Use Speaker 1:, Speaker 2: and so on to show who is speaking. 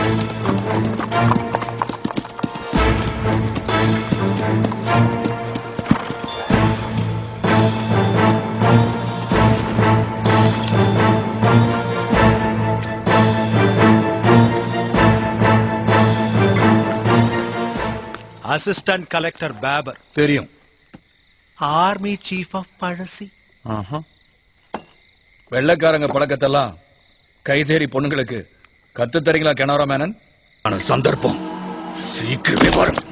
Speaker 1: assistant collector paper
Speaker 2: தெரியும்
Speaker 1: army chief of Pazhassi
Speaker 2: வெள்ளைக்காரங்க பழக்கத்தெல்லாம் கைதேறி பொண்ணுங்களுக்கு கத்து தரீங்களா கெனோரா மேனன் ஆனா சந்தர்ப்பம் சீக்கிரமே வரும்